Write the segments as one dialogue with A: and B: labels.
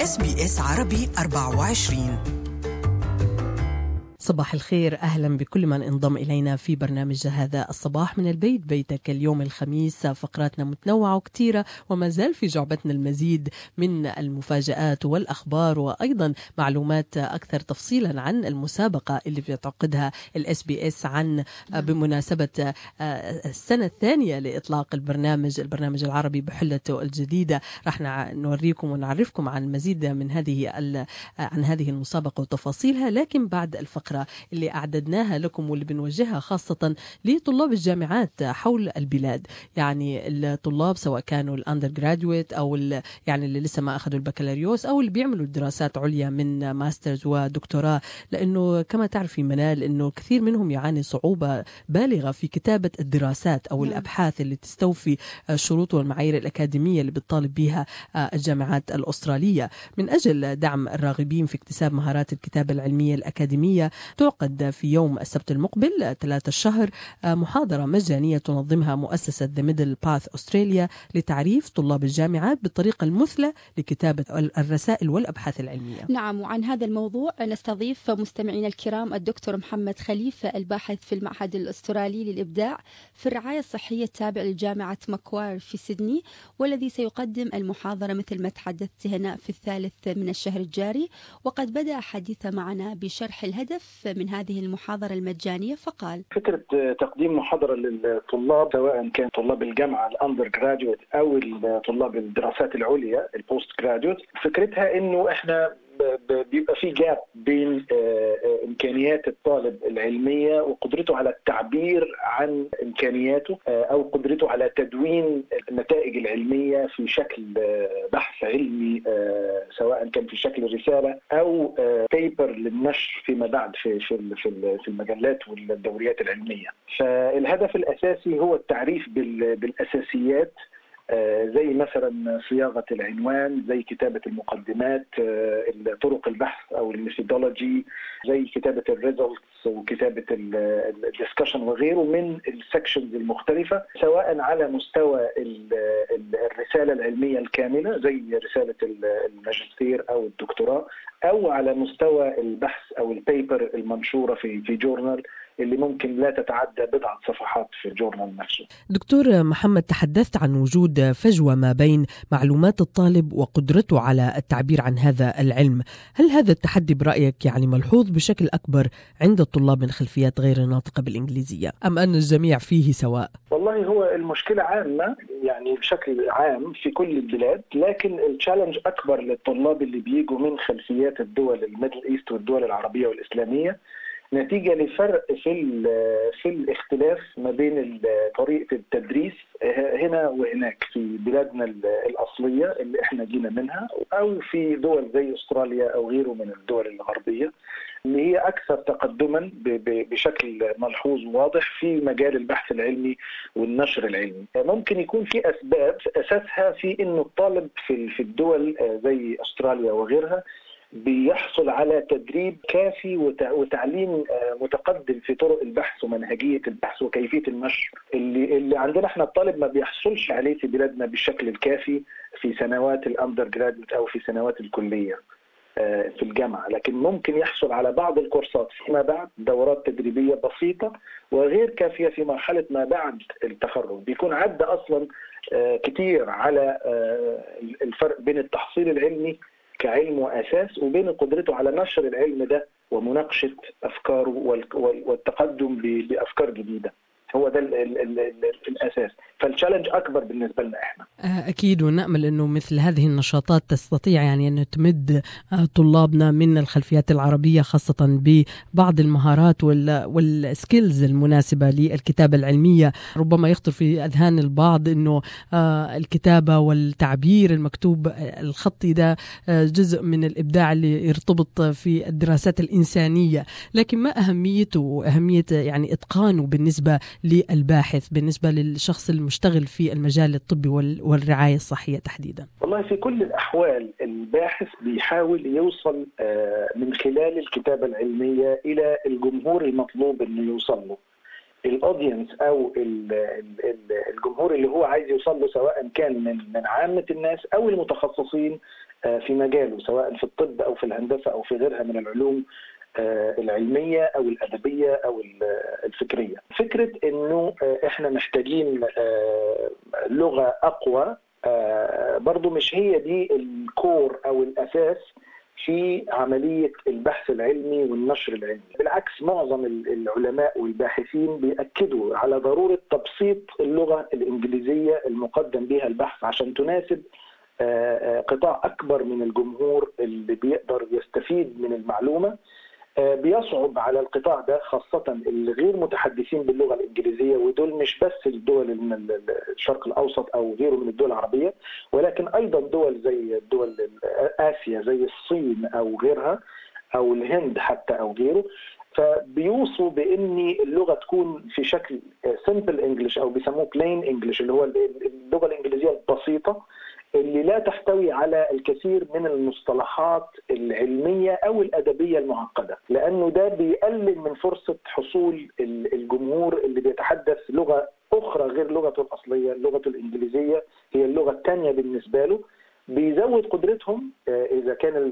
A: اس بي اس عربي 24
B: صباح الخير اهلا بكل من انضم الينا في برنامج هذا الصباح من البيت بيتك اليوم الخميس فقراتنا متنوعه وكثيره وما زال في جعبتنا المزيد من المفاجات والاخبار وايضا معلومات اكثر تفصيلا عن المسابقه اللي بتعقدها الاس بي اس عن بمناسبه السنه الثانيه لاطلاق البرنامج البرنامج العربي بحلته الجديده راح نوريكم ونعرفكم عن مزيد من هذه عن هذه المسابقه وتفاصيلها لكن بعد الفقره اللي أعددناها لكم واللي بنوجهها خاصة لطلاب الجامعات حول البلاد يعني الطلاب سواء كانوا الأندر جرادويت أو يعني اللي لسه ما أخذوا البكالوريوس أو اللي بيعملوا دراسات عليا من ماسترز ودكتوراه لأنه كما تعرفي منال أنه كثير منهم يعاني صعوبة بالغة في كتابة الدراسات أو الأبحاث اللي تستوفي الشروط والمعايير الأكاديمية اللي بتطالب بها الجامعات الأسترالية من أجل دعم الراغبين في اكتساب مهارات الكتابة العلمية الأكاديمية تعقد في يوم السبت المقبل 3 الشهر محاضرة مجانية تنظمها مؤسسة The Middle Path أستراليا لتعريف طلاب الجامعات بالطريقة المثلى لكتابة الرسائل والأبحاث العلمية
C: نعم وعن هذا الموضوع نستضيف مستمعينا الكرام الدكتور محمد خليفة الباحث في المعهد الأسترالي للإبداع في الرعاية الصحية التابع لجامعة مكوار في سيدني والذي سيقدم المحاضرة مثل ما تحدثت هنا في الثالث من الشهر الجاري وقد بدأ حديثه معنا بشرح الهدف من هذه المحاضرة المجانية فقال
D: فكرة تقديم محاضرة للطلاب سواء كان طلاب الجامعة الأندر جراديويت أو طلاب الدراسات العليا البوست جراديويت فكرتها إنه إحنا بيبقى في جاب بين امكانيات الطالب العلميه وقدرته على التعبير عن امكانياته او قدرته على تدوين النتائج العلميه في شكل بحث علمي سواء كان في شكل رساله او بيبر للنشر فيما بعد في في في المجلات والدوريات العلميه. فالهدف الاساسي هو التعريف بالاساسيات زي مثلا صياغه العنوان زي كتابه المقدمات طرق البحث او الميثودولوجي زي كتابه الريزلتس وكتابه الدسكشن وغيره من السكشنز المختلفه سواء على مستوى الرساله العلميه الكامله زي رساله الماجستير او الدكتوراه او على مستوى البحث او البيبر المنشوره في في جورنال اللي ممكن لا تتعدى بضعة صفحات في الجورنال نفسه
B: دكتور محمد تحدثت عن وجود فجوة ما بين معلومات الطالب وقدرته على التعبير عن هذا العلم هل هذا التحدي برأيك يعني ملحوظ بشكل أكبر عند الطلاب من خلفيات غير ناطقة بالإنجليزية أم أن الجميع فيه سواء؟
D: والله هو المشكلة عامة يعني بشكل عام في كل البلاد لكن التشالنج أكبر للطلاب اللي بيجوا من خلفيات الدول الميدل إيست والدول العربية والإسلامية نتيجه لفرق في في الاختلاف ما بين طريقه التدريس هنا وهناك في بلادنا الاصليه اللي احنا جينا منها او في دول زي استراليا او غيره من الدول الغربيه اللي هي اكثر تقدما بشكل ملحوظ وواضح في مجال البحث العلمي والنشر العلمي. ممكن يكون في اسباب اساسها في انه الطالب في في الدول زي استراليا وغيرها بيحصل على تدريب كافي وتعليم متقدم في طرق البحث ومنهجيه البحث وكيفيه النشر اللي اللي عندنا احنا الطالب ما بيحصلش عليه في بلادنا بالشكل الكافي في سنوات الاندر جرادويت او في سنوات الكليه في الجامعه لكن ممكن يحصل على بعض الكورسات فيما بعد دورات تدريبيه بسيطه وغير كافيه في مرحله ما بعد التخرج بيكون عدى اصلا كتير على الفرق بين التحصيل العلمي كعلم واساس وبين قدرته على نشر العلم ده ومناقشه افكاره والتقدم بافكار جديده هو ده ال ال ال ال الاساس فالتشالنج اكبر بالنسبه لنا احنا
B: اكيد ونامل انه مثل هذه النشاطات تستطيع يعني ان تمد طلابنا من الخلفيات العربيه خاصه ببعض المهارات والسكيلز المناسبه للكتابه العلميه ربما يخطر في اذهان البعض انه الكتابه والتعبير المكتوب الخطي ده جزء من الابداع اللي يرتبط في الدراسات الانسانيه لكن ما اهميته واهميه يعني اتقانه بالنسبه للباحث بالنسبه للشخص المشتغل في المجال الطبي والرعايه الصحيه تحديدا؟
D: والله في كل الاحوال الباحث بيحاول يوصل من خلال الكتابه العلميه الى الجمهور المطلوب انه يوصل له. الاودينس او الجمهور اللي هو عايز يوصل له سواء كان من من عامه الناس او المتخصصين في مجاله سواء في الطب او في الهندسه او في غيرها من العلوم العلمية أو الأدبية أو الفكرية فكرة أنه إحنا محتاجين لغة أقوى برضو مش هي دي الكور أو الأساس في عملية البحث العلمي والنشر العلمي بالعكس معظم العلماء والباحثين بيأكدوا على ضرورة تبسيط اللغة الإنجليزية المقدم بها البحث عشان تناسب قطاع أكبر من الجمهور اللي بيقدر يستفيد من المعلومة بيصعب على القطاع ده خاصة اللي غير متحدثين باللغة الإنجليزية ودول مش بس الدول من الشرق الأوسط أو غيره من الدول العربية ولكن أيضا دول زي دول آسيا زي الصين أو غيرها أو الهند حتى أو غيره فبيوصوا بان اللغه تكون في شكل سمبل انجلش او بيسموه بلين انجلش اللي هو اللغه الانجليزيه البسيطه اللي لا تحتوي على الكثير من المصطلحات العلميه او الادبيه المعقده لانه ده بيقلل من فرصه حصول الجمهور اللي بيتحدث لغه اخرى غير لغته الاصليه لغته الانجليزيه هي اللغه الثانيه بالنسبه له بيزود قدرتهم اذا كان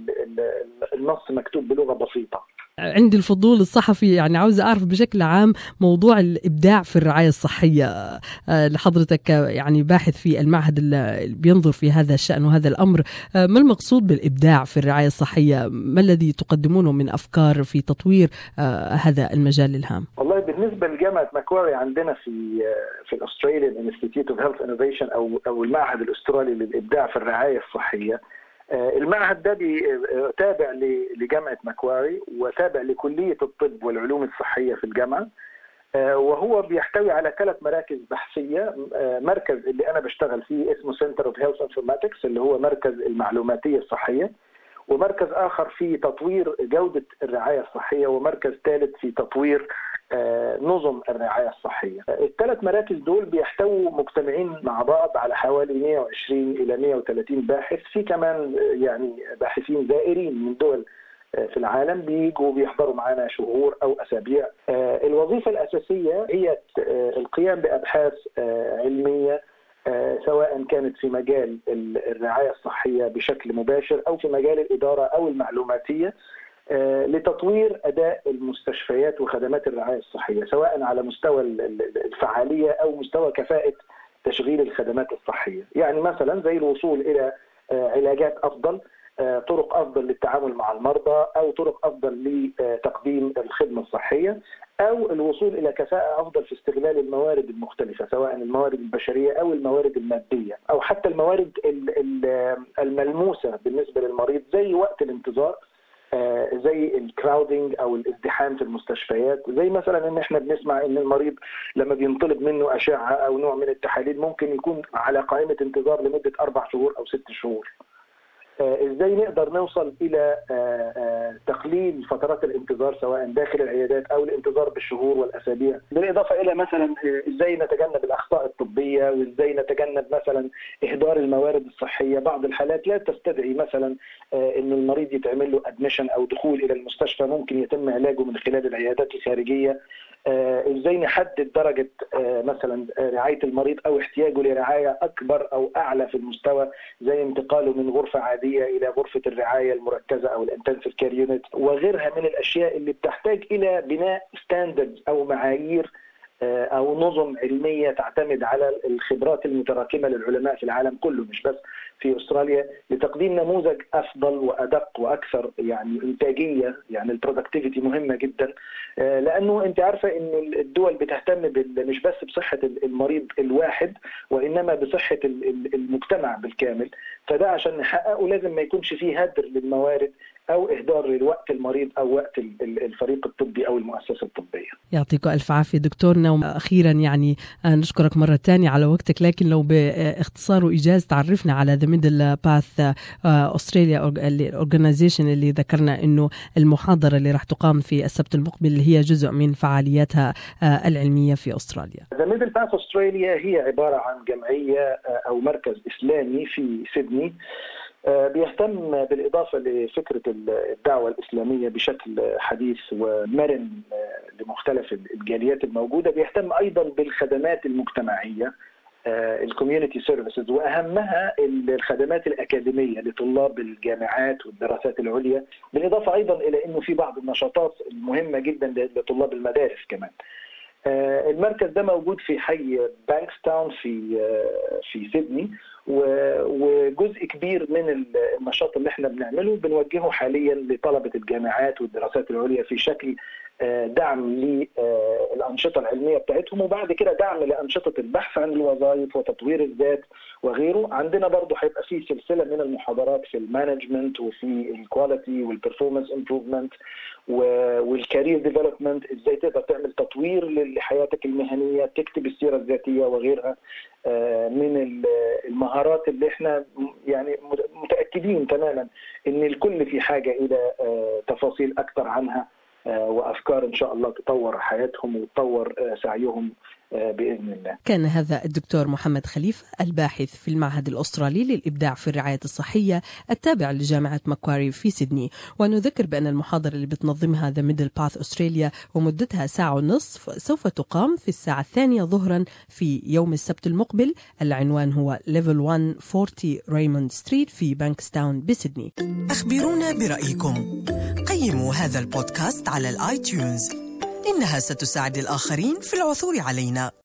D: النص مكتوب بلغه بسيطه
B: عندي الفضول الصحفي يعني عاوزة أعرف بشكل عام موضوع الإبداع في الرعاية الصحية لحضرتك يعني باحث في المعهد اللي بينظر في هذا الشأن وهذا الأمر ما المقصود بالإبداع في الرعاية الصحية ما الذي تقدمونه من أفكار في تطوير هذا المجال الهام
D: والله بالنسبة لجامعة ماكواري عندنا في في الأستراليان انستيتيوت اوف هيلث انوفيشن أو أو المعهد الأسترالي للإبداع في الرعاية الصحية المعهد ده تابع لجامعة ماكواري وتابع لكلية الطب والعلوم الصحية في الجامعة وهو بيحتوي على ثلاث مراكز بحثية مركز اللي أنا بشتغل فيه اسمه Center of Health Informatics اللي هو مركز المعلوماتية الصحية ومركز آخر في تطوير جودة الرعاية الصحية ومركز ثالث في تطوير نظم الرعاية الصحية الثلاث مراكز دول بيحتووا مجتمعين مع بعض على حوالي 120 إلى 130 باحث في كمان يعني باحثين زائرين من دول في العالم بيجوا بيحضروا معنا شهور او اسابيع الوظيفه الاساسيه هي القيام بابحاث علميه سواء كانت في مجال الرعايه الصحيه بشكل مباشر او في مجال الاداره او المعلوماتيه لتطوير اداء المستشفيات وخدمات الرعايه الصحيه سواء على مستوى الفعاليه او مستوى كفاءه تشغيل الخدمات الصحيه، يعني مثلا زي الوصول الى علاجات افضل، طرق افضل للتعامل مع المرضى او طرق افضل لتقديم الخدمه الصحيه او الوصول الى كفاءه افضل في استغلال الموارد المختلفه سواء الموارد البشريه او الموارد الماديه او حتى الموارد الملموسه بالنسبه للمريض زي وقت الانتظار زي الكراودنج او الازدحام في المستشفيات زي مثلا ان احنا بنسمع ان المريض لما بينطلب منه اشعه او نوع من التحاليل ممكن يكون على قائمه انتظار لمده اربع شهور او ست شهور ازاي نقدر نوصل الى تقليل فترات الانتظار سواء داخل العيادات او الانتظار بالشهور والاسابيع بالاضافه الى مثلا ازاي نتجنب الاخطاء الطبيه وازاي نتجنب مثلا اهدار الموارد الصحيه بعض الحالات لا تستدعي مثلا ان المريض يتعمل له ادميشن او دخول الى المستشفى ممكن يتم علاجه من خلال العيادات الخارجيه ازاي نحدد درجه مثلا رعايه المريض او احتياجه لرعايه اكبر او اعلى في المستوى زي انتقاله من غرفه عاديه الى غرفه الرعايه المركزه او الانتنسيف كير يونت وغيرها من الاشياء اللي بتحتاج الى بناء ستاندردز او معايير او نظم علميه تعتمد على الخبرات المتراكمه للعلماء في العالم كله مش بس في استراليا لتقديم نموذج افضل وادق واكثر يعني انتاجيه يعني البرودكتيفيتي مهمه جدا لانه انت عارفه ان الدول بتهتم مش بس بصحه المريض الواحد وانما بصحه المجتمع بالكامل فده عشان نحققه لازم ما يكونش فيه هدر للموارد او اهدار لوقت المريض او وقت الفريق الطبي او المؤسسه الطبيه.
B: يعطيكم الف عافيه دكتورنا واخيرا يعني نشكرك مره ثانيه على وقتك لكن لو باختصار وايجاز تعرفنا على ذا ميدل باث استراليا الاورجنايزيشن اللي ذكرنا انه المحاضره اللي راح تقام في السبت المقبل اللي هي جزء من فعالياتها العلميه في استراليا.
D: ذا ميدل باث استراليا هي عباره عن جمعيه او مركز اسلامي في سيدني بيهتم بالإضافة لفكرة الدعوة الإسلامية بشكل حديث ومرن لمختلف الجاليات الموجودة بيهتم أيضا بالخدمات المجتمعية الكوميونتي سيرفيسز واهمها الخدمات الاكاديميه لطلاب الجامعات والدراسات العليا بالاضافه ايضا الى انه في بعض النشاطات المهمه جدا لطلاب المدارس كمان. المركز ده موجود في حي بانكستاون في في سيدني وجزء كبير من النشاط اللي احنا بنعمله بنوجهه حاليا لطلبه الجامعات والدراسات العليا في شكل دعم للانشطه العلميه بتاعتهم وبعد كده دعم لانشطه البحث عن الوظائف وتطوير الذات وغيره عندنا برضه هيبقى في سلسله من المحاضرات في المانجمنت وفي الكواليتي والبرفورمانس امبروفمنت والكارير ديفلوبمنت ازاي تقدر تعمل تطوير لحياتك المهنيه تكتب السيره الذاتيه وغيرها من المهارات اللي احنا يعني متاكدين تماما ان الكل في حاجه الى تفاصيل اكثر عنها وافكار ان شاء الله تطور حياتهم وتطور سعيهم باذن الله.
B: كان هذا الدكتور محمد خليفه الباحث في المعهد الاسترالي للابداع في الرعايه الصحيه التابع لجامعه ماكواري في سيدني، ونذكر بان المحاضره اللي بتنظمها ذا ميدل باث استراليا ومدتها ساعه ونصف سوف تقام في الساعه الثانيه ظهرا في يوم السبت المقبل، العنوان هو ليفل 140 ريموند ستريت في بانكستاون بسيدني.
A: اخبرونا برايكم. قيموا هذا البودكاست على الاي تيونز إنها ستساعد الآخرين في العثور علينا